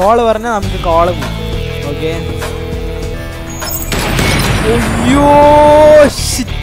Call പറഞ്ഞാൽ നമുക്ക് call പോകും ഓക്കെ അയ്യോ shit.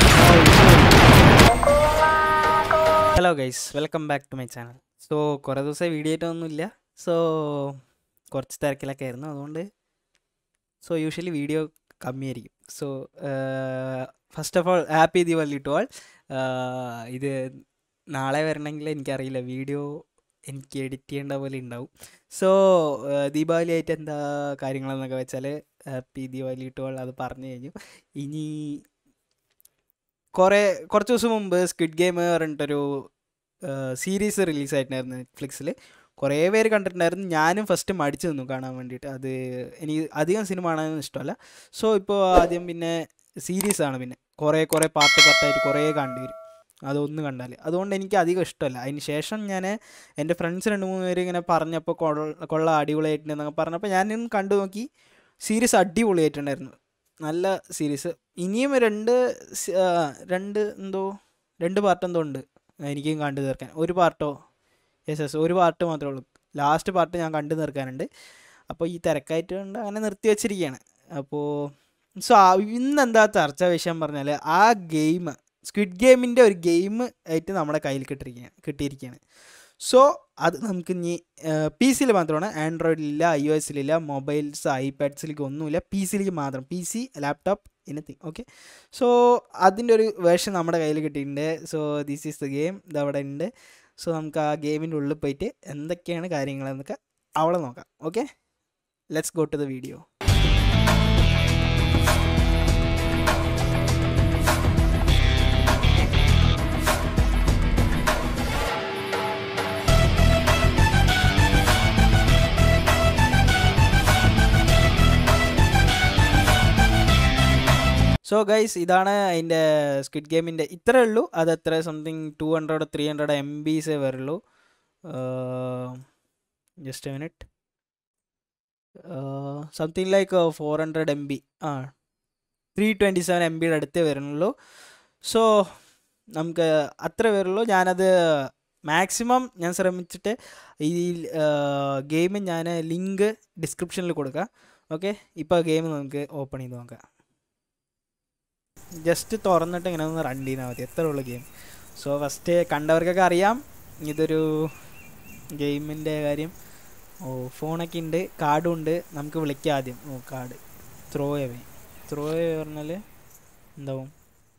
Hello guys welcome back to my channel so കുറേ ദിവസമായി വീഡിയോ ആയിട്ടൊന്നുമില്ല സോ കുറച്ച് തിരക്കിലൊക്കെ ആയിരുന്നു അതുകൊണ്ട് സോ യൂഷ്വലി വീഡിയോ കമ്മിയായിരിക്കും so first of all happy Deepavali to all ഇത് നാളെ വരണമെങ്കിൽ എനിക്കറിയില്ല വീഡിയോ എനിക്ക് എഡിറ്റ് ചെയ്യേണ്ട പോലെ ഉണ്ടാവും സോ ദീപാവലി ആയിട്ട് എന്താ കാര്യങ്ങളെന്നൊക്കെ വെച്ചാൽ ഹാപ്പി ദീപാവലി ടു ആൾ അത് പറഞ്ഞു കഴിഞ്ഞു ഇനി കുറേ കുറച്ച് ദിവസം മുമ്പ് സ്ക്വിഡ് ഗെയിം പറഞ്ഞിട്ടൊരു സീരീസ് റിലീസായിട്ടുണ്ടായിരുന്നു നെറ്റ്ഫ്ലിക്സിൽ കുറേ പേര് കണ്ടിട്ടുണ്ടായിരുന്നു ഞാനും ഫസ്റ്റ് മടിച്ചു നിന്നു കാണാൻ വേണ്ടിയിട്ട് അത് എനിക്ക് അധികം സിനിമ കാണാനൊന്നും ഇഷ്ടമല്ല സോ ഇപ്പോൾ ആദ്യം പിന്നെ സീരീസാണ് പിന്നെ കുറേ കുറേ പാർട്ട് പാർട്ടായിട്ട് കുറേ കണ്ടു വരും അതൊന്നും കണ്ടാൽ അതുകൊണ്ട് എനിക്ക് അധികം ഇഷ്ടമല്ല അതിന് ശേഷം ഞാൻ എൻ്റെ ഫ്രണ്ട്സ് രണ്ട് മൂന്ന് പേര് ഇങ്ങനെ പറഞ്ഞപ്പോൾ കൊള്ള കൊള്ള അടിപൊളിയായിട്ടുണ്ടെന്നൊക്കെ പറഞ്ഞപ്പോൾ ഞാനും കണ്ടു നോക്കി സീരീസ് അടിപൊളിയായിട്ടുണ്ടായിരുന്നു നല്ല സീരീസ് ഇനിയും രണ്ട് സി- ആ, രണ്ട് എന്തോ രണ്ട് പാർട്ട് എന്തോ ഉണ്ട് എനിക്കും കണ്ടു തീർക്കാൻ ഒരു പാർട്ടോ യെസ് യെസ് ഒരു പാർട്ട് മാത്രമേ ഉള്ളൂ ലാസ്റ്റ് പാർട്ട് ഞാൻ കണ്ടു തീർക്കാനുണ്ട് അപ്പോൾ ഈ തിരക്കായിട്ട് കൊണ്ട് അങ്ങനെ നിർത്തി വെച്ചിരിക്കുകയാണ് അപ്പോൾ സോ ഇന്ന് എന്താ ചർച്ചാ വിഷയം പറഞ്ഞാൽ ആ ഗെയിം സ്ക്വിഡ് ഗെയിമിൻ്റെ ഒരു ഗെയിം ആയിട്ട് നമ്മുടെ കയ്യിൽ കിട്ടിയിരിക്കുകയാണ് കിട്ടിയിരിക്കുകയാണ് സോ അത് നമുക്ക് ഇനി പി സിയിൽ മാത്രമാണ് ആൻഡ്രോയിഡിലില്ല ഐ ഒ എസിലില്ല മൊബൈൽസ് ഐപാഡ്സിലേക്ക് ഒന്നുമില്ല പി സിയിലേക്ക് മാത്രം P C laptop anything okay so അതിൻ്റെ ഒരു വേർഷൻ നമ്മുടെ കയ്യിൽ കിട്ടിയിട്ടുണ്ട് so this is the game ഇത് അവിടെ ഉണ്ട് സോ നമുക്ക് ആ ഗെയിമിൻ്റെ ഉള്ളിൽ പോയിട്ട് എന്തൊക്കെയാണ് കാര്യങ്ങളെന്നൊക്കെ അവിടെ നോക്കാം okay let's go to the video so guys ഇതാണ് അതിൻ്റെ സ്ക്വിഡ് ഗെയിമിൻ്റെ ഇത്രേ ഉള്ളൂ അത് എത്ര something two hundred three hundred M ബീസേ വരുള്ളൂ just minute something like four hundred M B ആ ത്രീ ട്വൻറ്റി സെവൻ എം ബിയുടെ അടുത്തേ വരുന്നുള്ളൂ സോ നമുക്ക് അത്ര വരുള്ളൂ ഞാനത് മാക്സിമം ഞാൻ ശ്രമിച്ചിട്ട് ഈ ഗെയിം ഞാൻ ലിങ്ക് ഡിസ്ക്രിപ്ഷനിൽ കൊടുക്കാം ഓക്കെ ഇപ്പോൾ ഗെയിം നമുക്ക് ഓപ്പൺ ചെയ്ത് നോക്കാം ജസ്റ്റ് തുറന്നിട്ട് ഇങ്ങനെ ഒന്ന് റൺ ചെയ്താൽ മതി എത്ര ഉള്ളു ഗെയിം സോ ഫസ്റ്റ് കണ്ടവർക്കൊക്കെ അറിയാം ഇതൊരു ഗെയിമിൻ്റെ കാര്യം ഓ ഫോണൊക്കെ ഉണ്ട് കാർഡും ഉണ്ട് നമുക്ക് വിളിക്കാം ആദ്യം ഓ card throw away throw away പറഞ്ഞാൽ എന്താവും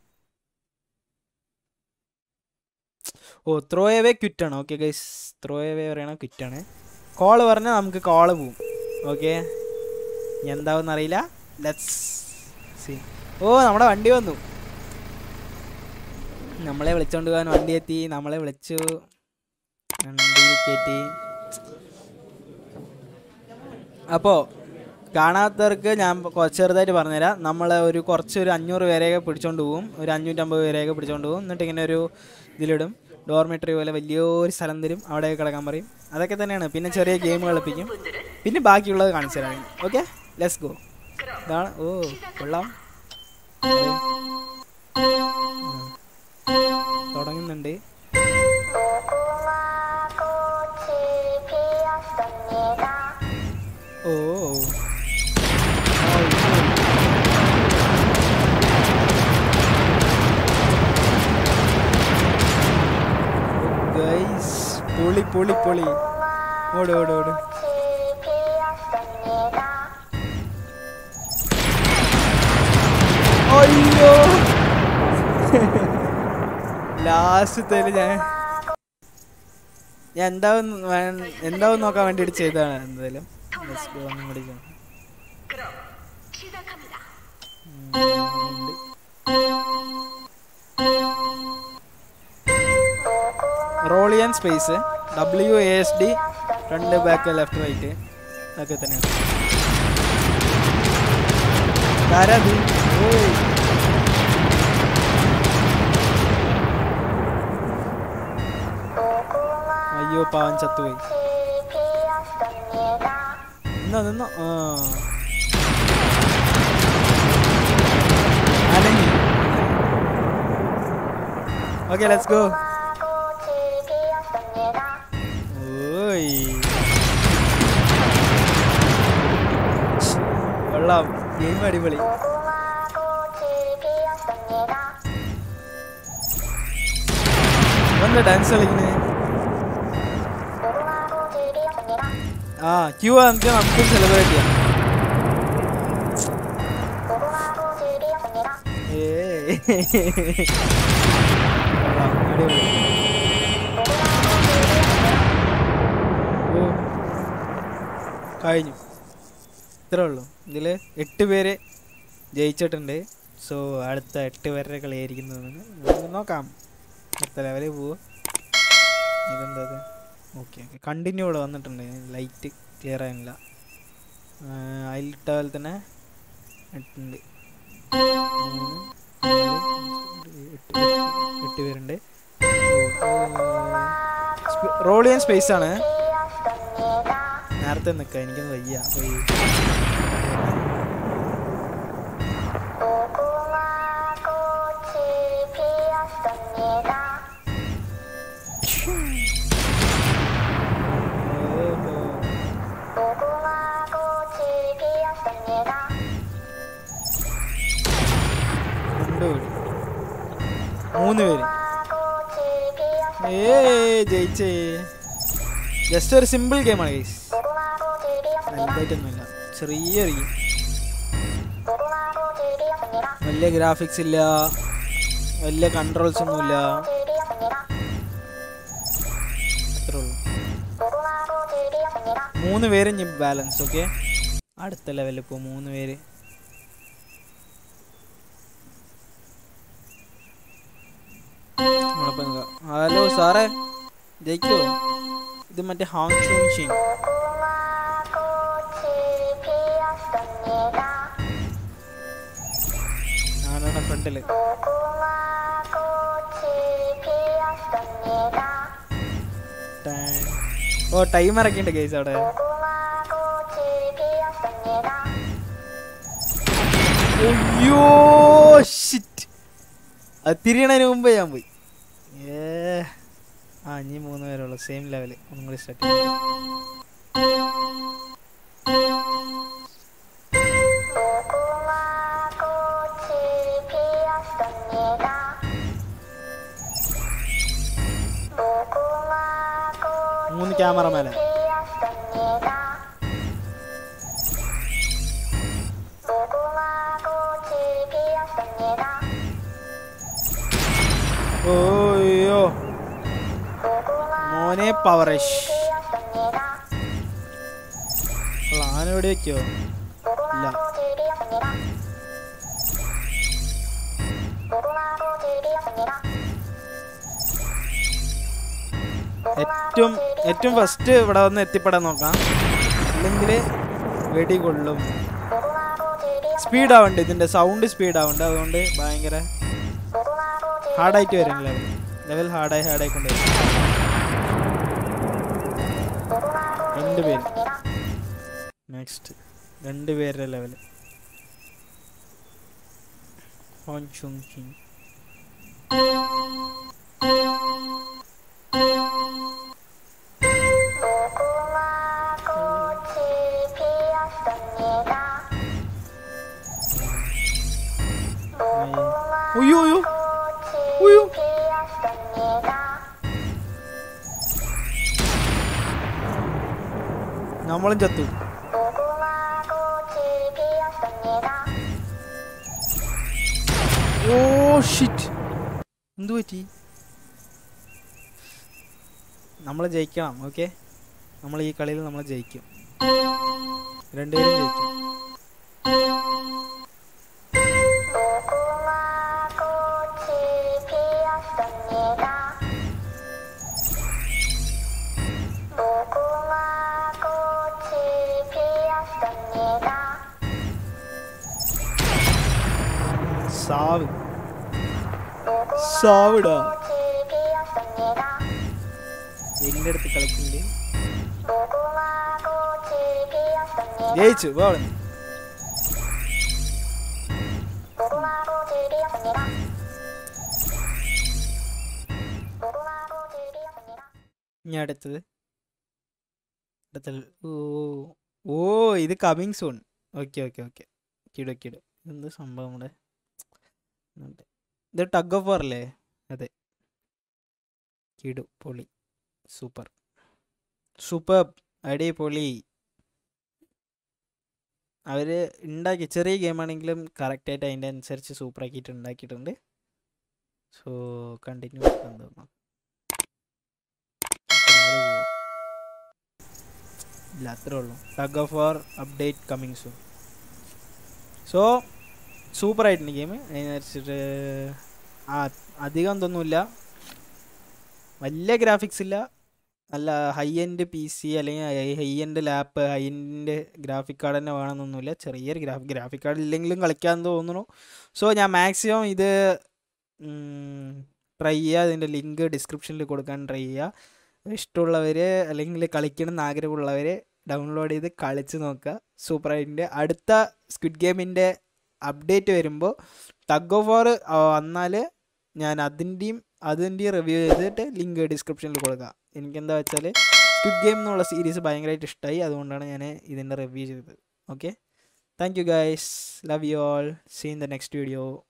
ഓ ത്രോ എവേ ക്വിറ്റാണ് ഓക്കെ ഗൈസ് ത്രോ എവേ പറയണ ക്വിറ്റാണ് കോള് പറഞ്ഞാൽ നമുക്ക് കോള് പോവും ഓക്കെ ഇനി എന്താവും അറിയില്ല ലെറ്റ്സ് സി ഓ നമ്മുടെ വണ്ടി വന്നു നമ്മളെ വിളിച്ചോണ്ട് പോകാൻ വണ്ടി എത്തി നമ്മളെ വിളിച്ചു വണ്ടി കയറ്റി അപ്പോൾ കാണാത്തവർക്ക് ഞാൻ കൊ- ചെറുതായിട്ട് പറഞ്ഞുതരാം നമ്മൾ ഒരു കുറച്ച് ഒരു അഞ്ഞൂറ് പേരെയൊക്കെ പിടിച്ചോണ്ട് പോകും ഒരു അഞ്ഞൂറ്റമ്പത് പേരെയൊക്കെ പിടിച്ചോണ്ട് പോകും എന്നിട്ട് ഇങ്ങനെ ഒരു ഇതിലിടും ഡോർമെട്രി പോലെ വലിയൊരു സ്ഥലം തരും അവിടെ കിടക്കാൻ പറയും അതൊക്കെ തന്നെയാണ് പിന്നെ ചെറിയ ഗെയിം കളിപ്പിക്കും പിന്നെ ബാക്കിയുള്ളത് കാണിച്ചു തരാം ഓക്കെ ലെറ്റ്സ് ഗോ ഇതാണ് ഓ കൊള്ളാം അതെ. ആ. തുടങ്ങുന്നുണ്ട് ഓ ഗൈസ് പൊളി പൊളി പൊളി ഓട് ഓട് ഓട് അയ്യോ ലാസ്റ്റത്തെ ഞാൻ ഞാൻ എന്താവും വേ- എന്താവും നോക്കാൻ വേണ്ടിയിട്ട് ചെയ്തതാണ് എന്തായാലും Let's go, ഒന്നും കൂടി ചെയ്യാം. ഉം, ഉണ്ട്. റോൾ ചെയ്യാൻ space W A S D front back left right അതൊക്കെ തന്നെയാണ് ആരാത് ഓയ് അയ്യോ പാവൻ ചത്തുപോയി നിന്നോ നിന്നോ ആ അനങ്ങി ഓക്കെ ലെറ്റ്സ് ഗോ ഓയ് കൊള്ളാം ഗെയിം അടിപൊളി എന്താ ഡാൻസ് കളിക്കണേ ആ ക്യൂ നമുക്ക് നമുക്ക് സെലിബ്രേറ്റ് ചെയ്യാം ഏയ്. കൊള്ളാം, അടിപൊളി. ഓ. കഴിഞ്ഞു ഇത്രേ ഉള്ളൂ ഇതിൽ എട്ട് പേര് ജയിച്ചിട്ടുണ്ട് സോ അടുത്ത എട്ട് പേരുടെ കളിയായിരിക്കുന്നതെന്ന് നമുക്ക് നോക്കാം അടുത്ത ലെവലിൽ പോവുക ഇതെന്താ ഓക്കെ ഓക്കെ കണ്ടിന്യൂ ഇവിടെ വന്നിട്ടുണ്ട് ലൈറ്റ് ക്ലിയർ ആയില്ല അതിലിട്ട പോലെ തന്നെ എട്ടുണ്ട് മൂന്ന് നാല് അഞ്ച് എട്ട് എട്ട് എട്ട് പേരുണ്ട് റോൾ ചെയ്യാൻ സ്പേസ് ആണ് നേരത്തെ നിൽക്കാം എനിക്കൊന്ന് വയ്യ അപ്പോൾ ഈ ഓഹോ. രണ്ട് പേര് മൂന്ന് പേര് ഏ ജയിച്ചേ ജസ്റ്റ് ഒരു സിമ്പിൾ ഗെയിമാണ് ഗൈസ് വലുതായിട്ടൊന്നുമില്ല ചെറിയൊരു ഗെയിം വലിയ ഗ്രാഫിക്സ് ഇല്ല വലിയ കൺട്രോൾസ് ഒന്നുമില്ല അത്രേ ഉള്ളൂ മൂന്ന് പേര് ഇനി ബാലൻസ് ഓക്കെ അടുത്ത ലെവലിൽ ഇപ്പോൾ മൂന്ന് പേര് നമ്മളിപ്പോ നോക്കാം. ഹലോ സാറേ ജയിക്കോ ഇത് മറ്റേ ഹാങ് ചൂങ് ചിങ് ആണാണ് ഫ്രണ്ടില് ഓ ടൈമർ ഒക്കെ ഉണ്ട് കേസ് അവിടെ അയ്യോ ഷിറ്റ് അത് തിരിയണതിന് മുമ്പേ ഞാൻ പോയി ഏ ആ ഇനി മൂന്ന് പേരുള്ളൂ സെയിം ലെവല് ഒന്നും കൂടി സ്റ്റാർട്ട് ചെയ്യാം മൂന്ന് ക്യാമറമാന ഓയ്യോ മോനെ പവറേഷ് ആനോടെ വെക്കോ ഇല്ല ഏറ്റവും ഏറ്റവും ഫസ്റ്റ് ഇവിടെ വന്ന് എത്തിപ്പെടാൻ നോക്കാം അല്ലെങ്കിൽ വെടി കൊള്ളും സ്പീഡ് ആവണ്ട് ഇതിന്റെ സൗണ്ട് സ്പീഡ് ആവണ്ട് അതുകൊണ്ട് ഭയങ്കര ഹാർഡായിട്ട് വരും ലെവൽ ലെവൽ ഹാർഡായി ഹാർഡായി കൊണ്ട് വരും രണ്ട് പേര് നെക്സ്റ്റ് രണ്ട് പേരുടെ ലെവൽ ഹോൺ ചുങ് ചിങ് ഉയ്യോ ഉയ്യോ ഉയ്യോ നമ്മളും ചത്തു ഓ ഷിറ്റ് എന്തു പറ്റി നമ്മൾ ജയിക്കണം ഓക്കെ നമ്മൾ ഈ കളിയിൽ നമ്മൾ ജയിക്കും രണ്ടുപേരും ജയിക്കും സാവ് സാവിടാ എന്റെ അടുത്ത് കളിക്കുന്നുണ്ട് ജയിച്ചു പോ അവിടുന്ന്. ഇനി അടുത്തത് അടുത്ത ഓ ഓ ഇത് coming soon okay okay okay കിടു കിടു എന്ത് സംഭവം ഇവിടെ ഉണ്ട്. ഇത് ടഗ് ഓഫ് വാർ അല്ലേ അതെ കിടു പൊളി സൂപ്പർ സൂപ്പർ അടിപൊളി അവർ ഉണ്ടാക്കി ചെറിയ ഗെയിമാണെങ്കിലും കറക്റ്റായിട്ട് അതിൻ്റെ അനുസരിച്ച് സൂപ്പർ ആക്കിയിട്ട് ഉണ്ടാക്കിയിട്ടുണ്ട് സോ കണ്ടിന്യൂ എന്താ ഇല്ല അത്രേ ഉള്ളൂ tug of war update coming soon so super ആയിട്ടുണ്ട് ഗെയിം അതിനനുസരിച്ചിട്ട് ആ അധികം എന്തൊന്നുമില്ല വലിയ ഗ്രാഫിക്സ് ഇല്ല നല്ല ഹൈ എൻഡ് പി സി അല്ലെങ്കിൽ high end lap high end graphic card തന്നെ വേണമെന്നൊന്നുമില്ല ചെറിയൊരു ഗ്രാഫിക് ഗ്രാഫിക് കാർഡ് ഇല്ലെങ്കിലും കളിക്കാൻ തോന്നുന്നു സോ ഞാൻ മാക്സിമം ഇത് ട്രൈ ചെയ്യുക അതിൻ്റെ ലിങ്ക് ഡിസ്ക്രിപ്ഷനിൽ കൊടുക്കാൻ ട്രൈ ചെയ്യുക ഇഷ്ടമുള്ളവർ അല്ലെങ്കിൽ കളിക്കണം എന്ന് ആഗ്രഹമുള്ളവർ ഡൗൺലോഡ് ചെയ്ത് കളിച്ച് നോക്കുക സൂപ്പറായിട്ടുണ്ട് അടുത്ത സ്ക്വിഡ് ഗെയിമിൻ്റെ അപ്ഡേറ്റ് വരുമ്പോൾ ടഗ് ഓഫ് വാർ വന്നാൽ ഞാൻ അതിൻ്റെയും അതിൻ്റെയും റിവ്യൂ ചെയ്തിട്ട് ലിങ്ക് ഡിസ്ക്രിപ്ഷനിൽ കൊടുക്കുക എനിക്കെന്താ വെച്ചാൽ സ്ക്വിഡ് ഗെയിം എന്നുള്ള സീരീസ് ഭയങ്കരമായിട്ട് ഇഷ്ടമായി അതുകൊണ്ടാണ് ഞാൻ ഇതിൻ്റെ റിവ്യൂ ചെയ്തത് okay thank you guys love you all see in the next video